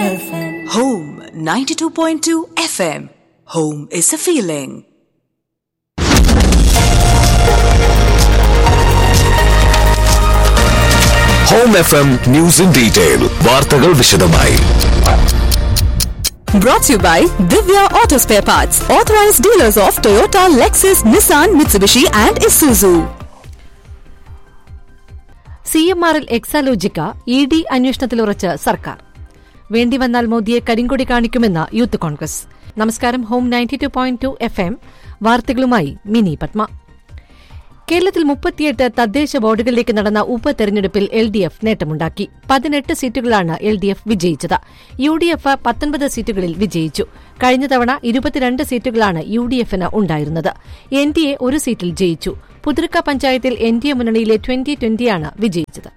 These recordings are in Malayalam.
FM. Home 92.2 FM. Home is a feeling. Home F M news in detail വാർത്തകൾ വിശദമായി Brought to you by Divya Auto Spare Parts, authorized dealers of Toyota, Lexus, Nissan, Mitsubishi, and Isuzu. C M ആറിൽ എക്സാലോജിക്ക ഇ ഡി അന്വേഷണത്തിലുറച്ച് സർക്കാർ വേണ്ടിവന്നാൽ മോദിയെ കരിങ്കൊടി കാണിക്കുമെന്ന് യൂത്ത് കോൺഗ്രസ് നമസ്കാരം Home ninety two point two F M വാർത്തകളുമായി മിനി പത്മ കേരളത്തിൽ മുപ്പത്തിയെട്ട് തദ്ദേശ വാർഡുകളിലേക്ക് നടന്ന ഉപതെരഞ്ഞെടുപ്പിൽ എൽ ഡി എഫ് നേട്ടമുണ്ടാക്കി പതിനെട്ട് സീറ്റുകളാണ് എൽ ഡി എഫ് വിജയിച്ചത് യു ഡി എഫ് പത്തൊൻപത് സീറ്റുകളിൽ വിജയിച്ചു കഴിഞ്ഞ തവണ ഇരുപത്തിരണ്ട് സീറ്റുകളാണ് യു ഡി എഫിന് ഉണ്ടായിരുന്നത് എൻ ഡി എ ഒരു സീറ്റിൽ ജയിച്ചു പുതുർക്ക പഞ്ചായത്തിൽ എൻ ഡി എ മുന്നണിയിലെ ട്വന്റി ട്വന്റിയാണ് വിജയിച്ചത്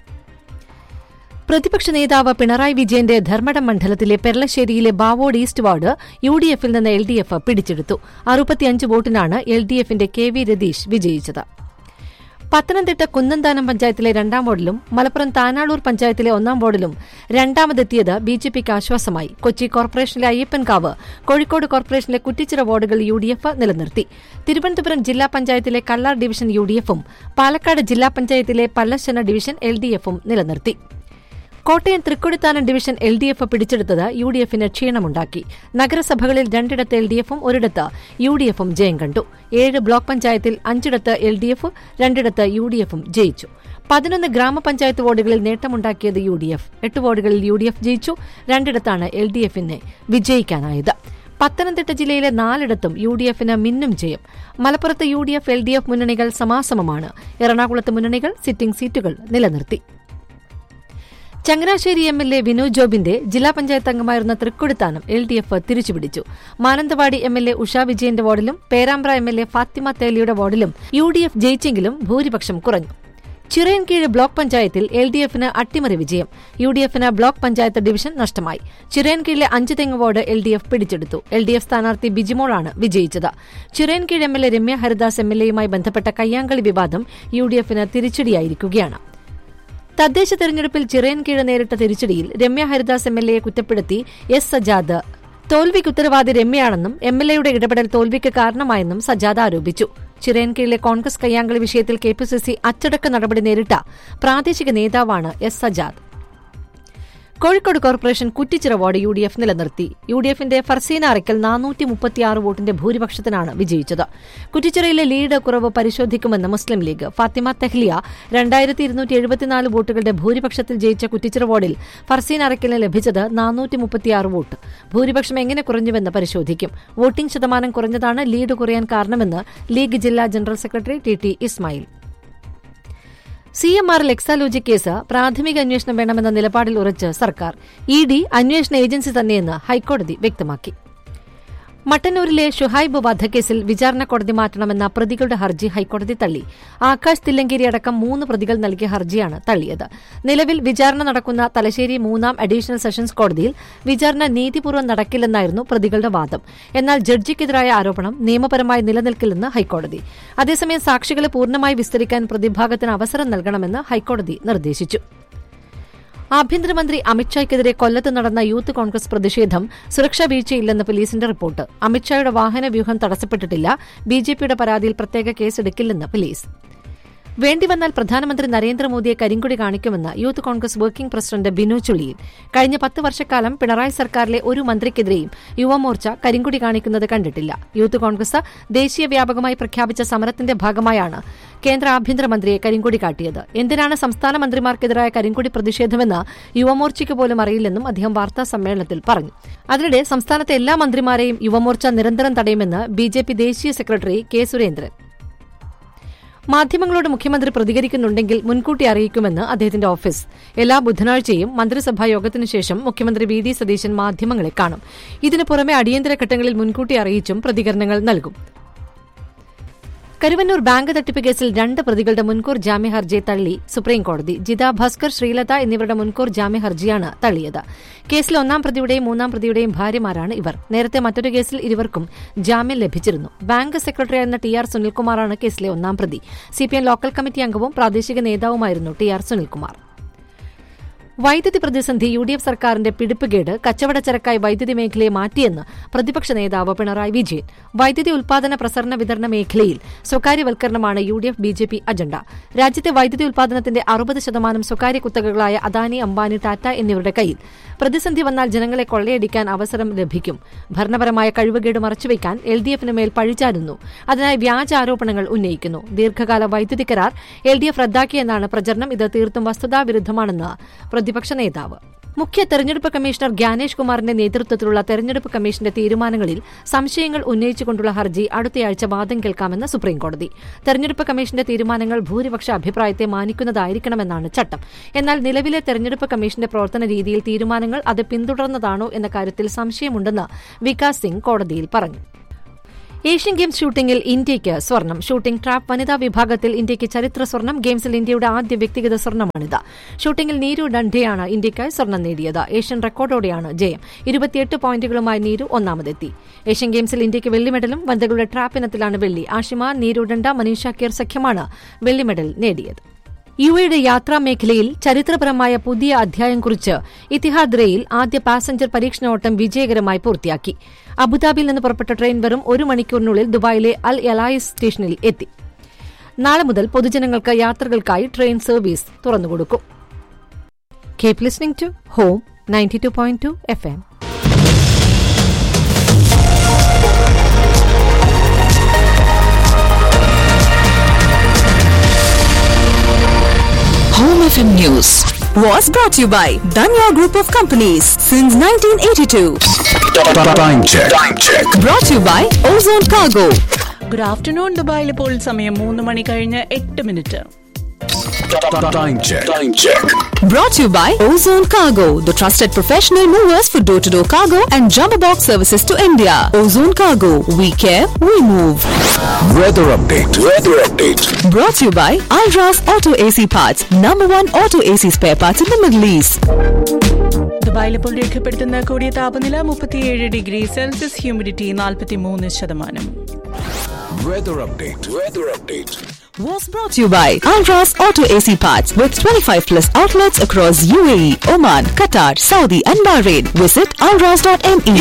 പ്രതിപക്ഷ നേതാവ് പിണറായി വിജയന്റെ ധർമ്മടം മണ്ഡലത്തിലെ പെർളശ്ശേരിയിലെ Bavod east ward U D എഫിൽ നിന്ന് എൽ ഡി എഫ് പിടിച്ചെടുത്തു അറുപത്തിയഞ്ച് വോട്ടിനാണ് എൽ ഡി എഫിന്റെ കെ വി രതീഷ് വിജയിച്ചത് പത്തനംതിട്ട കുന്നന്താനം പഞ്ചായത്തിലെ രണ്ടാം വാർഡിലും മലപ്പുറം താനാളൂർ പഞ്ചായത്തിലെ ഒന്നാം വാർഡിലും രണ്ടാമതെത്തിയത് ബി ജെ പിക്ക് ആശ്വാസമായി കൊച്ചി കോർപ്പറേഷനിലെ അയ്യപ്പൻകാവ് കോഴിക്കോട് കോർപ്പറേഷനിലെ കുറ്റിച്ചിറ വാർഡുകൾ യു ഡി എഫ് നിലനിർത്തി തിരുവനന്തപുരം ജില്ലാ പഞ്ചായത്തിലെ കല്ലാർ ഡിവിഷൻ യു ഡി എഫും പാലക്കാട് ജില്ലാ പഞ്ചായത്തിലെ പല്ലശ്ശന ഡിവിഷൻ എൽ ഡി എഫും നിലനിർത്തി Kottayam Thrikkodithanam division L D F പിടിച്ചെടുത്തത് യു ഡി എഫിന് ക്ഷീണമുണ്ടാക്കി നഗരസഭകളിൽ രണ്ടിടത്ത് എൽ ഡി എഫും ഒരിടത്ത് യു ഡി എഫും ജയം കണ്ടു ഏഴ് ബ്ലോക്ക് പഞ്ചായത്തിൽ അഞ്ചിടത്ത് എൽ ഡി എഫ് രണ്ടിടത്ത് യു ഡി എഫും ജയിച്ചു പതിനൊന്ന് ഗ്രാമപഞ്ചായത്ത് വാർഡുകളിൽ നേട്ടമുണ്ടാക്കിയത് യു ഡി എഫ് എട്ട് വാർഡുകളിൽ യു ഡി എഫ് ജയിച്ചു രണ്ടിടത്താണ് എൽ ഡി എഫിനെ വിജയിക്കാനായത് പത്തനംതിട്ട ജില്ലയിലെ നാലിടത്തും യു ഡി എഫിന് മിന്നും ജയം മലപ്പുറത്ത് U D F L D F മുന്നണികൾ സമാസമമാണ് എറണാകുളത്ത് മുന്നണികൾ സിറ്റിംഗ് സീറ്റുകൾ നിലനിർത്തി Changanassery M L A Vinod ജോബിന്റെ ജില്ലാ പഞ്ചായത്ത് അംഗമായിരുന്ന തൃക്കൊടിത്താനം എൽ ഡി എഫ് തിരിച്ചുപിടിച്ചു Mananthavady M L A Usha വിജയന്റെ വാർഡിലും Perambra M L A Fathima തേലിയുടെ വാർഡിലും യു ഡി എഫ് ജയിച്ചെങ്കിലും ഭൂരിപക്ഷം കുറഞ്ഞു ചിറയൻകീഴ് ബ്ലോക്ക് പഞ്ചായത്തിൽ എൽ ഡി എഫിന് അട്ടിമറി വിജയം യു ഡി എഫിന് ബ്ലോക്ക് പഞ്ചായത്ത് ഡിവിഷൻ നഷ്ടമായി ചിറയൻകീഴിലെ അഞ്ച് തെങ്ങ് വാർഡ് എൽ ഡി എഫ് പിടിച്ചെടുത്തു എൽ ഡി എഫ് സ്ഥാനാർത്ഥി ബിജിമോളാണ് വിജയിച്ചത് Chirayinkeezh M L A Ramya Haridas M L എയുമായി ബന്ധപ്പെട്ട കയ്യാങ്കളി വിവാദം യു ഡി എഫിന് തിരിച്ചടിയായിരിക്കുകയാണ് തദ്ദേശ തെരഞ്ഞെടുപ്പിൽ ചിറയൻകീഴ് നേരിട്ട തിരിച്ചടിയിൽ രമ്യ ഹരിദാസ് എം എൽ എയെ കുറ്റപ്പെടുത്തി എസ് സജാദ് തോൽവിക്ക് ഉത്തരവാദി രമ്യയാണെന്നും എം എൽ എയുടെ ഇടപെടൽ തോൽവിക്ക് കാരണമായെന്നും സജാദ് ആരോപിച്ചു ചിറയൻകീഴിലെ കോൺഗ്രസ് കയ്യാങ്കളി വിഷയത്തിൽ കെ പി സി സി അച്ചടക്ക നടപടി നേരിട്ട പ്രാദേശിക നേതാവാണ് S Sajad Kozhikode corporation Kuttichira ward U D F നിലനിർത്തി യു ഡി എഫിന്റെ ഫർസീന അറയ്ക്കൽ നാനൂറ്റി മുപ്പത്തിയാറ് വോട്ടിന്റെ ഭൂരിപക്ഷത്തിനാണ് വിജയിച്ചത് കുറ്റിച്ചിറയിലെ ലീഡ് കുറവ് പരിശോധിക്കുമെന്ന് മുസ്ലിം ലീഗ് ഫാത്തിമ തെഹ്ലിയ രണ്ടായിരത്തി ഇരുന്നൂറ്റി എഴുപത്തിനാല് വോട്ടുകളുടെ ഭൂരിപക്ഷത്തിൽ ജയിച്ച കുറ്റിച്ചിറ വാർഡിൽ ഫർസീൻ അറയ്ക്കലിന് ലഭിച്ചത് നാനൂറ്റി മുപ്പത്തിയാറ് വോട്ട് ഭൂരിപക്ഷം എങ്ങനെ കുറഞ്ഞുവെന്ന് പരിശോധിക്കും വോട്ടിംഗ് ശതമാനം കുറഞ്ഞതാണ് ലീഡ് കുറയാൻ കാരണമെന്ന് ലീഗ് ജില്ലാ general secretary T T Ismail C M ആറിൽ എക്സാലോജി കേസ് പ്രാഥമിക അന്വേഷണം വേണമെന്ന നിലപാടിൽ ഉറച്ച് സർക്കാർ ഇ ഡി അന്വേഷണ ഏജൻസി തന്നെയെന്ന് ഹൈക്കോടതി വ്യക്തമാക്കി മട്ടന്നൂരിലെ ഷുഹൈബ് വധക്കേസിൽ വിചാരണ കോടതി മാറ്റണമെന്ന പ്രതികളുടെ ഹർജി ഹൈക്കോടതി തള്ളി ആകാശ് തില്ലങ്കേരി അടക്കം മൂന്ന് പ്രതികൾ നൽകിയ ഹർജിയാണ് തള്ളിയത് നിലവിൽ വിചാരണ നടക്കുന്ന തലശ്ശേരി മൂന്നാം അഡീഷണൽ സെഷൻസ് കോടതിയിൽ വിചാരണ നീതിപൂർവ്വം നടക്കില്ലെന്നായിരുന്നു പ്രതികളുടെ വാദം എന്നാൽ ജഡ്ജിക്കെതിരായ ആരോപണം നിയമപരമായി നിലനിൽക്കില്ലെന്ന് ഹൈക്കോടതി അതേസമയം സാക്ഷികളെ പൂർണ്ണമായി വിസ്തരിക്കാൻ പ്രതിഭാഗത്തിന് അവസരം നൽകണമെന്ന് ഹൈക്കോടതി നിർദ്ദേശിച്ചു ആഭ്യന്തരമന്ത്രി അമിത്ഷായ്ക്കെതിരെ കൊല്ലത്ത് നടന്ന യൂത്ത് കോൺഗ്രസ് പ്രതിഷേധം സുരക്ഷാ വീഴ്ചയില്ലെന്ന് പോലീസിന്റെ റിപ്പോർട്ട് അമിത്ഷായുടെ വാഹന വ്യൂഹം തടസ്സപ്പെട്ടിട്ടില്ല ബിജെപിയുടെ പരാതിയിൽ പ്രത്യേക കേസെടുക്കില്ലെന്ന് പോലീസ് വേണ്ടിവന്നാൽ പ്രധാനമന്ത്രി നരേന്ദ്രമോദിയെ കരിങ്കൊടി കാണിക്കുമെന്ന് youth Congress working president Binu Chuliyil കഴിഞ്ഞ പത്ത് വർഷക്കാലം പിണറായി സർക്കാരിലെ ഒരു മന്ത്രിക്കെതിരെയും യുവമോർച്ച കരിങ്കൊടി കാണിക്കുന്നത് കണ്ടിട്ടില്ല യൂത്ത് കോൺഗ്രസ് ദേശീയ വ്യാപകമായി പ്രഖ്യാപിച്ച സമരത്തിന്റെ ഭാഗമായാണ് കേന്ദ്ര ആഭ്യന്തരമന്ത്രിയെ കരിങ്കൊടി കാട്ടിയത് എന്തിനാണ് സംസ്ഥാന മന്ത്രിമാർക്കെതിരായ കരിങ്കൊടി പ്രതിഷേധമെന്ന് യുവമോർച്ചയ്ക്ക് പോലും അറിയില്ലെന്നും അദ്ദേഹം വാർത്താ സമ്മേളനത്തിൽ പറഞ്ഞു അതിനിടെ സംസ്ഥാനത്തെ എല്ലാ മന്ത്രിമാരെയും യുവമോർച്ച നിരന്തരം തടയുമെന്ന് ബിജെപി ദേശീയ സെക്രട്ടറി കെ സുരേന്ദ്രൻ മാധ്യമങ്ങളോട് മുഖ്യമന്ത്രി പ്രതികരിക്കുന്നുണ്ടെങ്കിൽ മുൻകൂട്ടി അറിയിക്കുമെന്ന് അദ്ദേഹത്തിന്റെ ഓഫീസ് എല്ലാ ബുധനാഴ്ചയും മന്ത്രിസഭാ യോഗത്തിനു ശേഷം മുഖ്യമന്ത്രി വി ഡി സതീശൻ മാധ്യമങ്ങളെ കാണും ഇതിനു പുറമെ അടിയന്തര ഘട്ടങ്ങളിൽ മുൻകൂട്ടി അറിയിച്ചും പ്രതികരണങ്ങൾ നൽകും കരുവന്നൂർ ബാങ്ക് തട്ടിപ്പ് കേസിൽ രണ്ട് പ്രതികളുടെ മുൻകൂർ ജാമ്യ ഹർജിയെ തള്ളി സുപ്രീംകോടതി ജിത ഭാസ്കർ ശ്രീലത എന്നിവരുടെ മുൻകൂർ ജാമ്യ ഹർജിയാണ് തള്ളിയത് കേസിൽ ഒന്നാം പ്രതിയുടെയും മൂന്നാം പ്രതിയുടെയും ഭാര്യമാരാണ് ഇവർ നേരത്തെ മറ്റൊരു കേസിൽ ഇരുവർക്കും ജാമ്യം ലഭിച്ചിരുന്നു ബാങ്ക് സെക്രട്ടറിയായിരുന്ന ടി ആർ സുനിൽകുമാറാണ് കേസിലെ ഒന്നാം പ്രതി സിപിഎം ലോക്കൽ കമ്മിറ്റി അംഗവും പ്രാദേശിക നേതാവുമായിരുന്നു ടി ആർ സുനിൽകുമാർ വൈദ്യുതി പ്രതിസന്ധി യു ഡി എഫ് സർക്കാരിന്റെ പിടിപ്പുകേട് കച്ചവടച്ചരക്കായി വൈദ്യുതി മേഖലയെ മാറ്റിയെന്ന് പ്രതിപക്ഷ നേതാവ് പിണറായി വിജയൻ വൈദ്യുതി ഉൽപാദന പ്രസരണ വിതരണ മേഖലയിൽ സ്വകാര്യവൽക്കരണമാണ് U D F B J P agenda രാജ്യത്തെ വൈദ്യുതി ഉൽപാദനത്തിന്റെ അറുപത് ശതമാനം സ്വകാര്യ കുത്തകകളായ അദാനി അംബാനി ടാറ്റ എന്നിവരുടെ കയ്യിൽ പ്രതിസന്ധി വന്നാൽ ജനങ്ങളെ കൊള്ളയടിക്കാൻ അവസരം ലഭിക്കും ഭരണപരമായ കഴിവുകേട് മറച്ചുവെക്കാൻ എൽ ഡി എഫിന് മേൽ പഴിചാരുന്നു അതിനായി വ്യാജ ആരോപണങ്ങൾ ഉന്നയിക്കുന്നു ദീർഘകാല വൈദ്യുതി കരാർ എൽ ഡി എഫ് റദ്ദാക്കിയെന്നാണ് പ്രചരണം ഇത് തീർത്തും വസ്തുതാവിരുദ്ധമാണെന്ന് പ്രതിപക്ഷ നേതാവ് മുഖ്യ തെരഞ്ഞെടുപ്പ് കമ്മീഷണർ ഗ്യാനേഷ് കുമാറിന്റെ നേതൃത്വത്തിലുള്ള തെരഞ്ഞെടുപ്പ് കമ്മീഷന്റെ തീരുമാനങ്ങളിൽ സംശയങ്ങൾ ഉന്നയിച്ചുകൊണ്ടുള്ള ഹർജി അടുത്തയാഴ്ച വാദം കേൾക്കാമെന്ന് സുപ്രീംകോടതി തെരഞ്ഞെടുപ്പ് കമ്മീഷന്റെ തീരുമാനങ്ങൾ ഭൂരിപക്ഷ അഭിപ്രായത്തെ മാനിക്കുന്നതായിരിക്കണമെന്നാണ് ചട്ടം എന്നാൽ നിലവിലെ തെരഞ്ഞെടുപ്പ് കമ്മീഷന്റെ പ്രവർത്തന രീതിയിൽ തീരുമാനങ്ങൾ അത് പിന്തുടർന്നതാണോ എന്ന കാര്യത്തിൽ സംശയമുണ്ടെന്ന് വികാസ് സിംഗ് കോടതിയിൽ പറഞ്ഞു ഏഷ്യൻ ഗെയിംസ് ഷൂട്ടിംഗിൽ ഇന്ത്യയ്ക്ക് സ്വർണം ഷൂട്ടിംഗ് ട്രാപ്പ് വനിതാ വിഭാഗത്തിൽ ഇന്ത്യയ്ക്ക് ചരിത്ര സ്വർണം ഗെയിംസിൽ ഇന്ത്യയുടെ ആദ്യ വ്യക്തിഗത സ്വർണമാണിത് ഷൂട്ടിംഗിൽ നീരു ഡണ്ഡയാണ് ഇന്ത്യയ്ക്കായി സ്വർണം നേടിയത് ഏഷ്യൻ റെക്കോർഡോടെയാണ് ജയം ഇരുപത്തിയെട്ട് പോയിന്റുകളുമായി നീരു ഒന്നാമതെത്തി ഏഷ്യൻ ഗെയിംസിൽ ഇന്ത്യയ്ക്ക് വെള്ളി മെഡലും വനിതകളുടെ ട്രാപ്പ് ഇനത്തിലാണ് വെള്ളി ആഷിമ നീരു ഡണ്ട മനീഷ കീർ സഖ്യമാണ് വെള്ളി മെഡൽ നേടിയത് യു എയുടെ യാത്രാ മേഖലയിൽ ചരിത്രപരമായ പുതിയ അധ്യായം കുറിച്ച് ഇത്തിഹാദ് റെയിൽ ആദ്യ പാസഞ്ചർ പരീക്ഷണോട്ടം വിജയകരമായി പൂർത്തിയാക്കി അബുദാബിയിൽ നിന്ന് പുറപ്പെട്ട ട്രെയിൻ വെറും ഒരു മണിക്കൂറിനുള്ളിൽ ദുബായിലെ അൽ എലായിസ് സ്റ്റേഷനിൽ എത്തി നാളെ മുതൽ പൊതുജനങ്ങൾക്ക് യാത്രകൾക്കായി ട്രെയിൻ സർവീസ് തുറന്നുകൊടുക്കും keep listening to Home ninety two point two F M Home FM News was brought to you by Danya Group of Companies since 1982. Time check. Time check. Brought to you by Ozone Cargo. Good afternoon ദുബായിൽ ഇപ്പോൾ സമയം മൂന്ന് മണി കഴിഞ്ഞ് എട്ട് minute Time check. Time check. Brought to you by Ozone Cargo, the trusted professional movers for door to door cargo and jumbo box services to India. Ozone Cargo, we care, we move. Weather update. Weather update. Brought to you by Alras Auto AC Parts, number one auto AC spare parts in the Middle East. ദുബായിൽ ഇപ്പോൾ രേഖപ്പെടുത്തുന്ന കൂടിയ താപനില മുപ്പത്തിയേഴ് ഡിഗ്രി സെൽഷ്യസ് ഹ്യൂമിഡിറ്റി നാൽപ്പത്തി മൂന്ന് ശതമാനം Weather update. Weather update. Was brought to you by Alras Auto AC Parts with 25 plus outlets across UAE, Oman, Qatar, Saudi, and Bahrain. Visit alras.me.